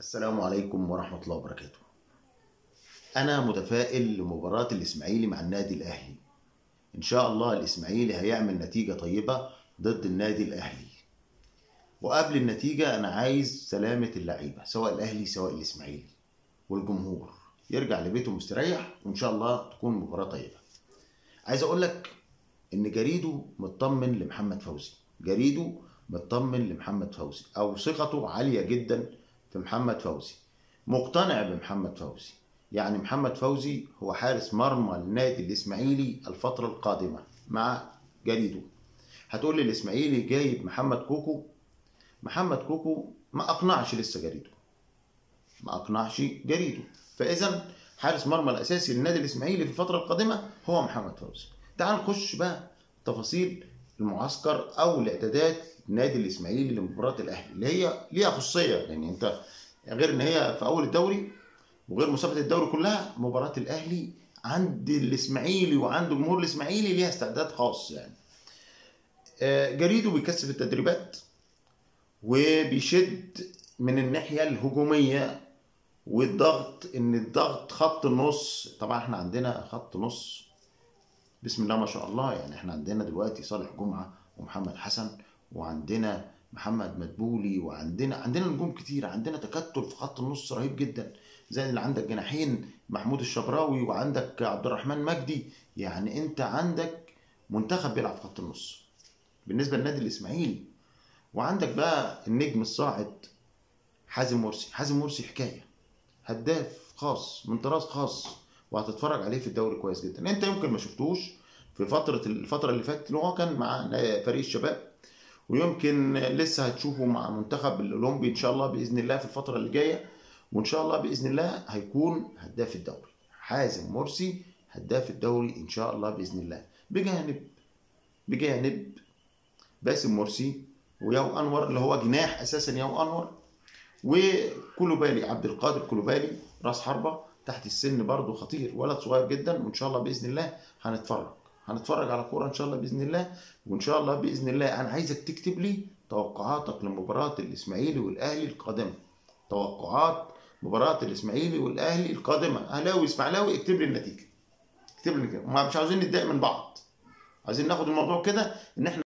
السلام عليكم ورحمة الله وبركاته. أنا متفائل لمباراة الإسماعيلي مع النادي الأهلي. إن شاء الله الإسماعيلي هيعمل نتيجة طيبة ضد النادي الأهلي. وقبل النتيجة أنا عايز سلامة اللعيبة سواء الأهلي سواء الإسماعيلي والجمهور يرجع لبيته مستريح وإن شاء الله تكون مباراة طيبة. عايز أقول لك إن جريدو مطمن لمحمد فوزي. جريدو مطمن لمحمد فوزي أو ثقته عالية جدا في محمد فوزي مقتنع بمحمد فوزي يعني محمد فوزي هو حارس مرمى النادي الإسماعيلي الفترة القادمة مع جريدو هتقول لي الإسماعيلي جايب محمد كوكو محمد كوكو ما أقنعش لسه جريدو ما أقنعش جريدو فإذا حارس مرمى الأساسي للنادي الإسماعيلي في الفترة القادمة هو محمد فوزي تعال نخش بقى تفاصيل المعسكر أو الإعدادات النادي الاسماعيلي لمباراه الاهلي اللي هي ليها خصوصيه يعني انت غير ان هي في اول الدوري وغير مسابقه الدوري كلها مباراه الاهلي عند الاسماعيلي وعند جمهور الاسماعيلي ليها استعداد خاص يعني جريدو بيكثف التدريبات وبيشد من الناحيه الهجوميه والضغط ان الضغط خط النص طبعا احنا عندنا خط نص بسم الله ما شاء الله يعني احنا عندنا دلوقتي صالح جمعه ومحمد حسن وعندنا محمد مدبولي وعندنا عندنا نجوم كتير عندنا تكتل في خط النص رهيب جدا زي اللي عندك جناحين محمود الشبراوي وعندك عبد الرحمن مجدي يعني انت عندك منتخب بيلعب في خط النص بالنسبه للنادي الاسماعيلي وعندك بقى النجم الصاعد حازم مرسي حازم مرسي حكايه هداف خاص من طراز خاص وهتتفرج عليه في الدوري كويس جدا انت يمكن ما شفتوش في فتره الفتره اللي فاتت اللي هو كان مع فريق الشباب ويمكن لسه هتشوفه مع منتخب الاولمبي ان شاء الله باذن الله في الفتره اللي جايه وان شاء الله باذن الله هيكون هداف الدوري حازم مرسي هداف الدوري ان شاء الله باذن الله بجانب بجانب باسم مرسي وياو انور اللي هو جناح اساسا ياو انور وكولوبالي عبد القادر كولوبالي راس حربه تحت السن برضه خطير ولد صغير جدا وان شاء الله باذن الله هنتفرج هنتفرج على كوره ان شاء الله باذن الله وان شاء الله باذن الله انا عايزك تكتب لي توقعاتك لمباراه الاسماعيلي والاهلي القادمه توقعات مباراه الاسماعيلي والاهلي القادمه اهلاوي اسماعيلاوي اكتب لي النتيجه اكتب لي كده مش عاوزين نتضايق من بعض عايزين ناخد الموضوع كده ان احنا